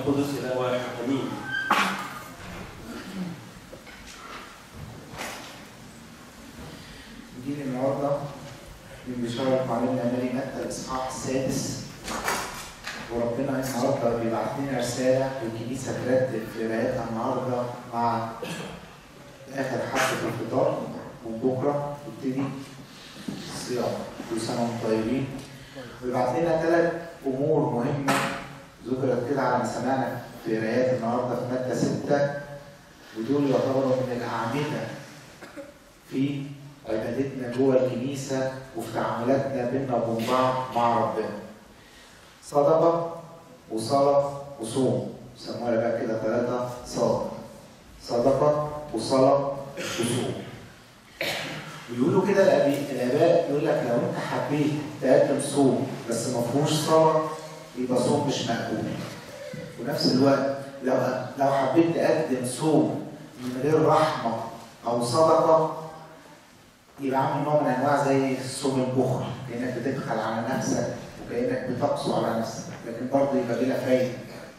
القدس اله واحد امين نجيب النهارده من بشارة معلمنا ماري متى الإصحاح السادس وربنا النهارده بيبعت لنا رسالة والكنيسة ترتب في قراءتها النهارده مع آخر حد في الفطار وبكرة تبتدي الصيام كل سنة وانتم طيبين ويبعت لنا ثلاث أمور مهمة ذكرت كده على ما سمعنا في قراءات النهارده في مادة ستة ودول يعتبروا من الأعمدة في عبادتنا جوه الكنيسة وفي تعاملاتنا بينا وبين بعض مع ربنا. صدقة وصلاة وصوم سموها بقى كده ثلاثة صدقة. صدقة وصلاة وصوم. ويقولوا كده الأبي- الآباء يقول لك لو أنت حبيت تقدم صوم بس ما فيهوش صلاة يبقى صوم مش مقبول. ونفس الوقت لو لو حبيت تقدم صوم من غير رحمة أو صدقة يبقى عامل نوع من انواع زي صوم البخل كانك بتبخل على نفسك وكانك بتقسو على نفسك لكن برضه يبقى بلا فايده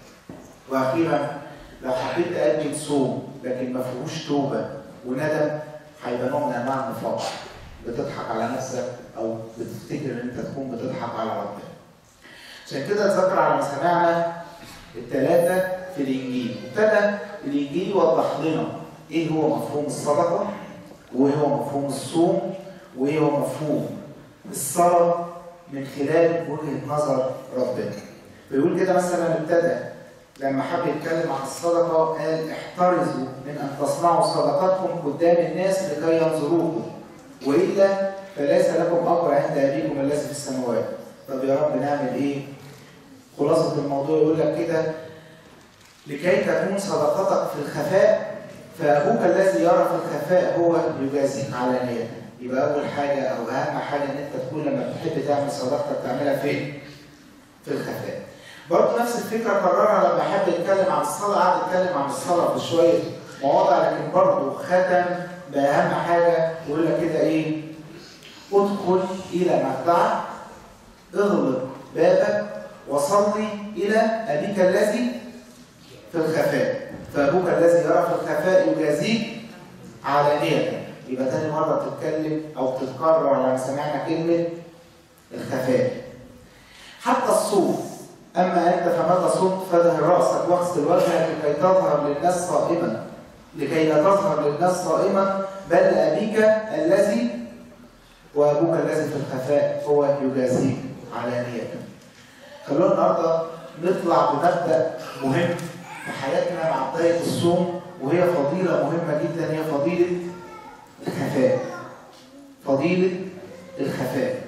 واخيرا لو حبيت تقدم صوم لكن ما فيهوش توبه وندم هيبقى نوع من انواع النفاق بتضحك على نفسك او بتفتكر ان انت تكون بتضحك على ربنا عشان كده اتذكر على ما سمعنا الثلاثه في الانجيل ابتدى الانجيل يوضح لنا ايه هو مفهوم الصدقه وايه هو مفهوم الصوم وايه هو مفهوم الصلاه من خلال وجهه نظر ربنا بيقول كده مثلا ابتدى لما حب يتكلم عن الصدقه قال احترزوا من ان تصنعوا صدقاتكم قدام الناس لكي ينظروكم والا فليس لكم اجر عند ابيكم الذي في السماوات طب يا رب نعمل ايه خلاصه الموضوع يقول لك كده لكي تكون صدقتك في الخفاء فابوك الذي يرى في الخفاء هو يجازيك علانية يبقى اول حاجه او اهم حاجه ان انت تكون لما بتحب تعمل صدقتك تعملها فين؟ في الخفاء. برضه نفس الفكره كررها لما حب يتكلم عن الصلاه قعد يتكلم عن الصلاه في شويه مواضع لكن برضه ختم باهم حاجه يقول لك كده ايه؟ ادخل الى مخدعك اغلق بابك وصلي الى ابيك الذي في الخفاء فابوك الذي يرى في الخفاء يجازيك علانية يبقى تاني مرة بتتكلم أو بتتكرر على ما سمعنا كلمة الخفاء حتى الصوم أما أنت فمتى صمت فدهر رأسك واغسل وجهك لكي تظهر للناس صائما لكي لا تظهر للناس صائما بل أبيك الذي وأبوك الذي في الخفاء هو يجازيك علانية خلونا النهارده نطلع بمبدأ مهم في حياتنا مع بداية الصوم وهي فضيلة مهمة جدا هي فضيلة الخفاء فضيلة الخفاء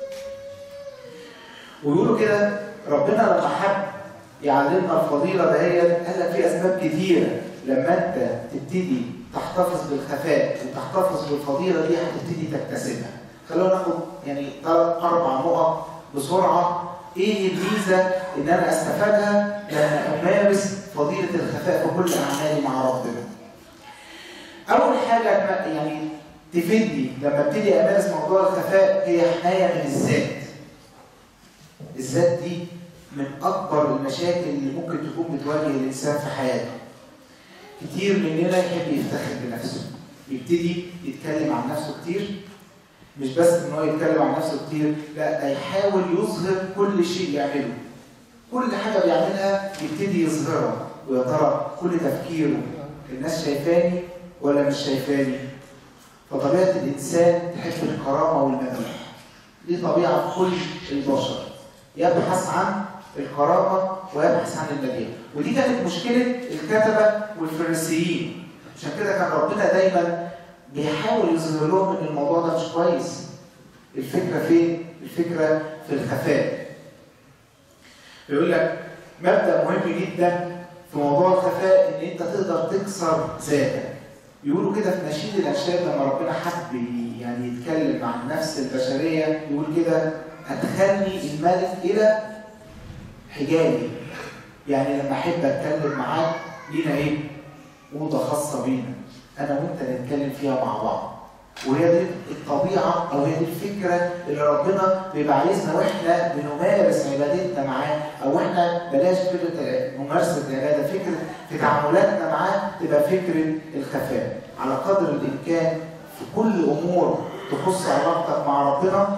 ويقولوا كده ربنا لما حب يعلمنا الفضيلة دهيت قال لك في أسباب كتيرة لما أنت تبتدي تحتفظ بالخفاء وتحتفظ بالفضيلة دي هتبتدي تكتسبها خلونا ناخد يعني ثلاث أربع نقط بسرعة ايه الميزه ان انا استفادها لما امارس فضيله الخفاء في كل اعمالي مع ربنا. اول حاجه يعني تفيدني لما ابتدي امارس موضوع الخفاء هي حمايه من الذات. الذات دي من اكبر المشاكل اللي ممكن تكون بتواجه الانسان في حياته. كتير مننا يحب يفتخر بنفسه. يبتدي يتكلم عن نفسه كتير مش بس ان هو يتكلم عن نفسه كتير لا ده يحاول يظهر كل شيء يعمله كل حاجه بيعملها يبتدي يظهرها ويا ترى كل تفكيره الناس شايفاني ولا مش شايفاني فطبيعه الانسان تحب الكرامه والمدح دي طبيعه في كل البشر يبحث عن الكرامه ويبحث عن المديح ودي كانت مشكله الكتبه والفريسيين عشان كده كان ربنا دايما بيحاول يظهر لهم ان الموضوع ده مش كويس الفكره فين الفكره في الخفاء بيقول لك مبدا مهم جدا في موضوع الخفاء ان انت تقدر تكسر ذاتك يقولوا كده في نشيد الانشاد لما ربنا حب يعني يتكلم عن النفس البشريه يقول كده ادخلني الملك الى حجابي يعني لما احب اتكلم معاك لينا ايه اوضه خاصه بينا انا وانت نتكلم فيها مع بعض وهي دي الطبيعه او هي دي الفكره اللي ربنا بيبقى عايزنا واحنا بنمارس عبادتنا معاه او احنا بلاش فكره ممارسه العباده فكره في تعاملاتنا معاه تبقى فكره الخفاء على قدر الامكان في كل امور تخص علاقتك مع ربنا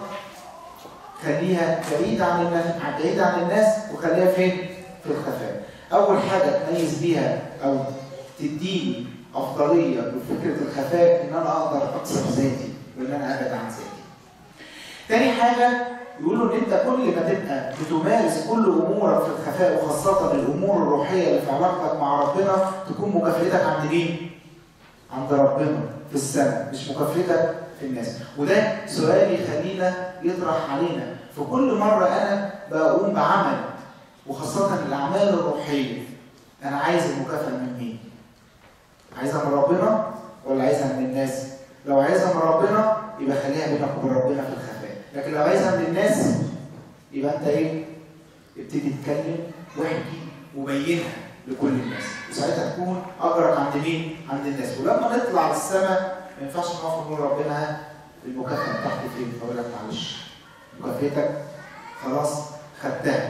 خليها بعيدة عن الناس بعيدة عن الناس وخليها فين؟ في الخفاء. أول حاجة تميز بيها أو تديني أفضلية بفكرة الخفاء إن أنا أقدر أكسر ذاتي وإن أنا أبعد عن ذاتي. تاني حاجة يقولوا إن أنت كل ما تبقى بتمارس كل أمورك في الخفاء وخاصة الأمور الروحية اللي في علاقتك مع ربنا تكون مكافئتك عند مين؟ عند ربنا في السماء مش مكافئتك في الناس وده سؤال يخلينا يطرح علينا في كل مرة أنا بقوم بعمل وخاصة الأعمال الروحية أنا عايز المكافأة من مين؟ عايزها من ربنا ولا عايزها من الناس؟ لو عايزها من ربنا يبقى خليها بينك وبين ربنا في الخفاء لكن لو عايزها من الناس يبقى أنت إيه؟ ابتدي تتكلم واحكي وبينها لكل الناس وساعتها تكون أجرك عند مين؟ عند الناس ولما نطلع للسماء ما ينفعش نقف نقول ربنا المكافأة بتاعتي فين؟ فأقول لك معلش مكافأتك خلاص خدتها.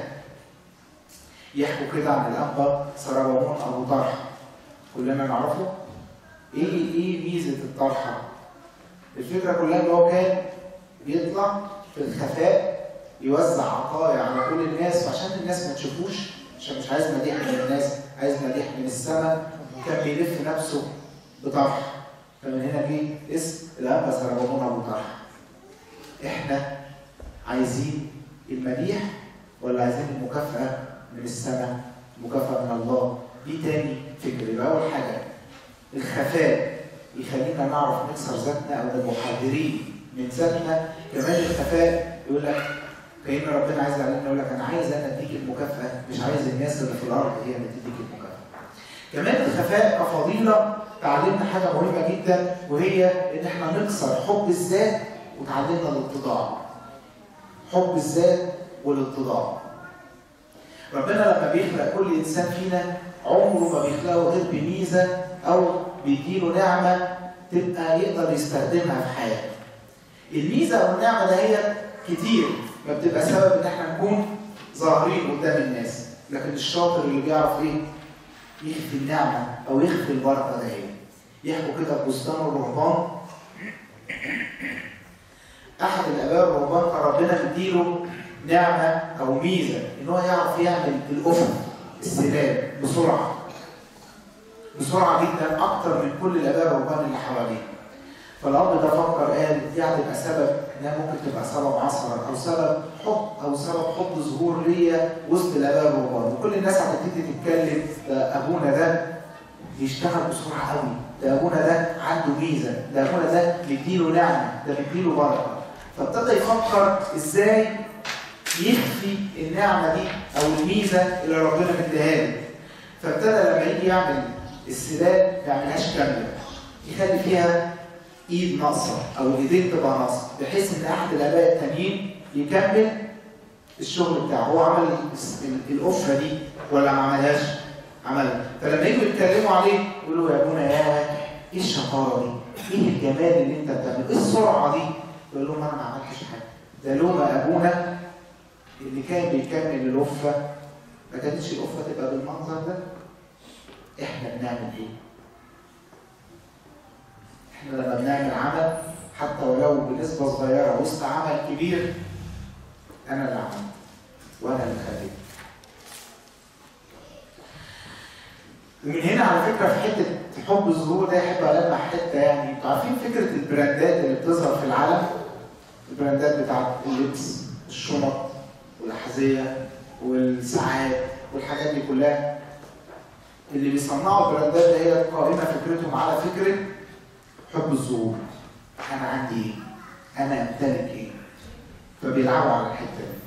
يحكوا كده عن الأنبا سربمون أبو طرحة كلنا نعرفه. إيه إيه ميزة الطرحة؟ الفكرة كلها إن هو كان بيطلع في الخفاء يوزع عطايا على كل الناس وعشان الناس ما تشوفوش عشان مش عايز مديح من الناس عايز مديح من السماء كان بيلف نفسه بطرح فمن هنا جه اسم الأنبا سربمون أبو طرحة. إحنا عايزين المديح ولا عايزين المكافأة من السماء؟ مكافأة من الله. دي تاني فكرة، يبقى أول حاجة الخفاء يخلينا نعرف نكسر ذاتنا أو محاذرين من ذاتنا، كمان الخفاء يقول لك كأن ربنا عايز يعلمنا يقول لك أنا عايز أنا أديك المكافأة مش عايز الناس اللي في الأرض هي اللي تديك المكافأة. كمان الخفاء كفضيلة تعلمنا حاجة مهمة جدا وهي إن إحنا نكسر حب الذات وتعلمنا الاتضاع. حب الذات والاتضاع. ربنا لما بيخلق كل إنسان فينا عمره ما بيخلقه غير بميزة أو بيديله نعمة تبقى يقدر يستخدمها في حياته. الميزة أو النعمة ده هي كتير ما بتبقى سبب إن إحنا نكون ظاهرين قدام الناس، لكن الشاطر اللي بيعرف إيه؟ يخفي النعمة أو يخفي البركة ده هي. يحكوا كده في بستان الرهبان احد الاباء الرهبان كان ربنا مديله نعمه او ميزه ان هو يعرف يعمل الافق السلال بسرعه بسرعه جدا اكتر من كل الاباء الرهبان اللي حواليه فالاب ده فكر قال دي هتبقى سبب انها ممكن تبقى سبب عصرا او سبب حب او سبب حب ظهور ليا وسط الاباء الرهبان وكل الناس هتبتدي تتكلم ده ابونا ده بيشتغل بسرعه قوي ده ابونا ده عنده ميزه ده ابونا ده مديله نعمه ده مديله بركه فابتدى يفكر ازاي يخفي النعمه دي او الميزه اللي ربنا مديها له فابتدى لما يجي يعمل السلال ما يعملهاش كامله يخلي فيها ايد ناقصه او ايدين تبقى ناقصه بحيث ان احد الاباء التانيين يكمل الشغل بتاعه هو عمل القفره دي ولا ما عملهاش؟ عملها فلما يجوا يتكلموا عليه يقولوا يا ابونا يا ايه الشطاره دي؟ ايه الجمال اللي انت بتعمله؟ ايه السرعه دي؟ يقول لهم انا ما عملتش حاجه ده لوما ابونا اللي كان بيكمل القفه ما كانتش القفه تبقى بالمنظر ده احنا بنعمل ايه؟ احنا لما بنعمل عمل حتى ولو بنسبه صغيره وسط عمل كبير انا اللي عملت وانا اللي خليت ومن هنا على فكره في حته حب الظهور ده احب المح حته يعني انتوا عارفين فكره البراندات اللي بتظهر في العالم البراندات بتاعت اللبس الشنط والاحذيه والساعات والحاجات دي كلها اللي بيصنعوا البراندات ده هي قائمه فكرتهم على فكره حب الظهور انا عندي ايه؟ انا امتلك ايه؟ فبيلعبوا على الحته دي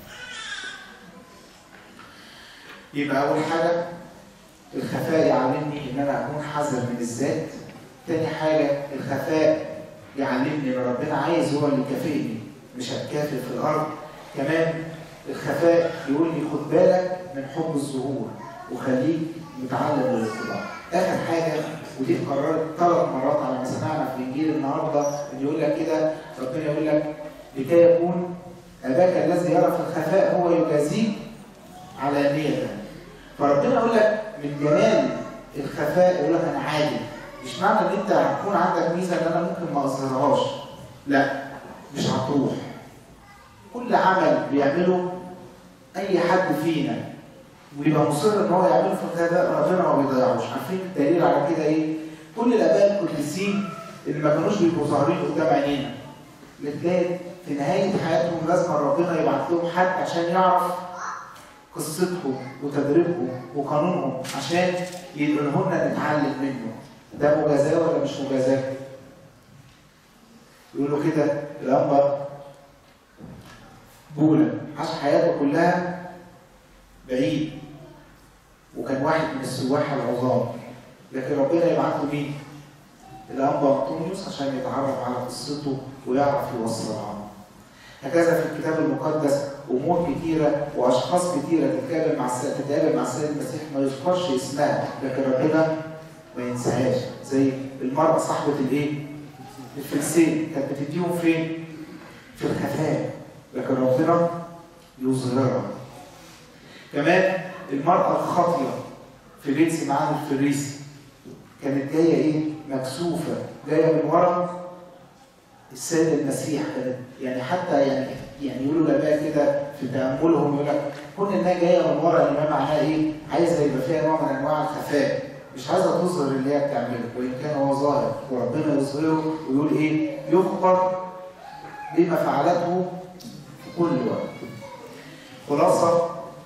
يبقى اول حاجه الخفاء يعلمني ان انا اكون حذر من الذات تاني حاجه الخفاء يعلمني ان ربنا عايز هو اللي يكافئني مش هتكافئ في الارض كمان الخفاء يقول لي خد بالك من حب الظهور وخليك متعلم للاتباع. اخر حاجه ودي اتكررت ثلاث مرات على ما سمعنا في الانجيل النهارده اللي يقول لك كده ربنا يقول لك لكي يكون اباك الذي يرى في الخفاء هو يجازيك علانيه. فربنا يقول لك من جمال الخفاء يقول لك انا عادي مش معنى ان انت هتكون عندك ميزه ان انا ممكن ما اظهرهاش لا مش هتروح كل عمل بيعمله اي حد فينا ويبقى مصر ان هو يعمله في الخفاء ربنا ما بيضيعوش عارفين الدليل على كده ايه كل الاباء القديسين اللي ما كانوش بيبقوا ظاهرين قدام عينينا اللي تلاقي في نهايه حياتهم لازم ربنا يبعت لهم حد عشان يعرف قصتهم وتدريبهم وقانونهم عشان ينقلوا لنا نتعلم منه ده مجازاه ولا مش مجازاه؟ يقولوا كده الأنبا بولا عاش حياته كلها بعيد وكان واحد من السواح العظام لكن ربنا يبعت له مين؟ الأنبا أنطونيوس عشان يتعرف على قصته ويعرف يوصلها هكذا في الكتاب المقدس امور كثيره واشخاص كثيره تتقابل مع السيد تتقابل مع السيد المسيح ما يذكرش اسمها لكن ربنا ما ينساهاش زي المراه صاحبه الايه؟ الفلسين كانت بتديهم فين؟ في الخفاء لكن ربنا يظهرها كمان المرأة الخاطية في بيت سمعان الفريسي كانت جاية إيه؟ مكسوفة جاية من ورا السيد المسيح كانت يعني حتى يعني يعني يقولوا الاباء كده في تاملهم يقول لك كون انها جايه من ورا الامام معناها ايه؟ عايزه يبقى فيها نوع من انواع الخفاء مش عايزه تظهر اللي هي بتعمله وان كان هو ظاهر وربنا يظهره ويقول ايه؟ يخبر بما فعلته في كل وقت. خلاصه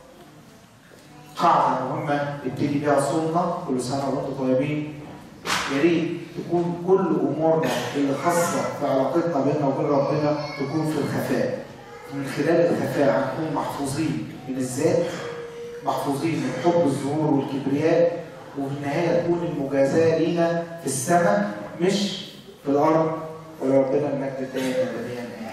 قاعده مهمه نبتدي بيها صومنا كل سنه وانتم طيبين يا ريت تكون كل امورنا اللي خاصه في علاقتنا بيننا وبين ربنا تكون في الخفاء. من خلال الخفاء هنكون محفوظين من الذات محفوظين من حب الظهور والكبرياء وفي النهايه تكون المجازاه لينا في السماء مش في الارض ولربنا المجد دائما ابديا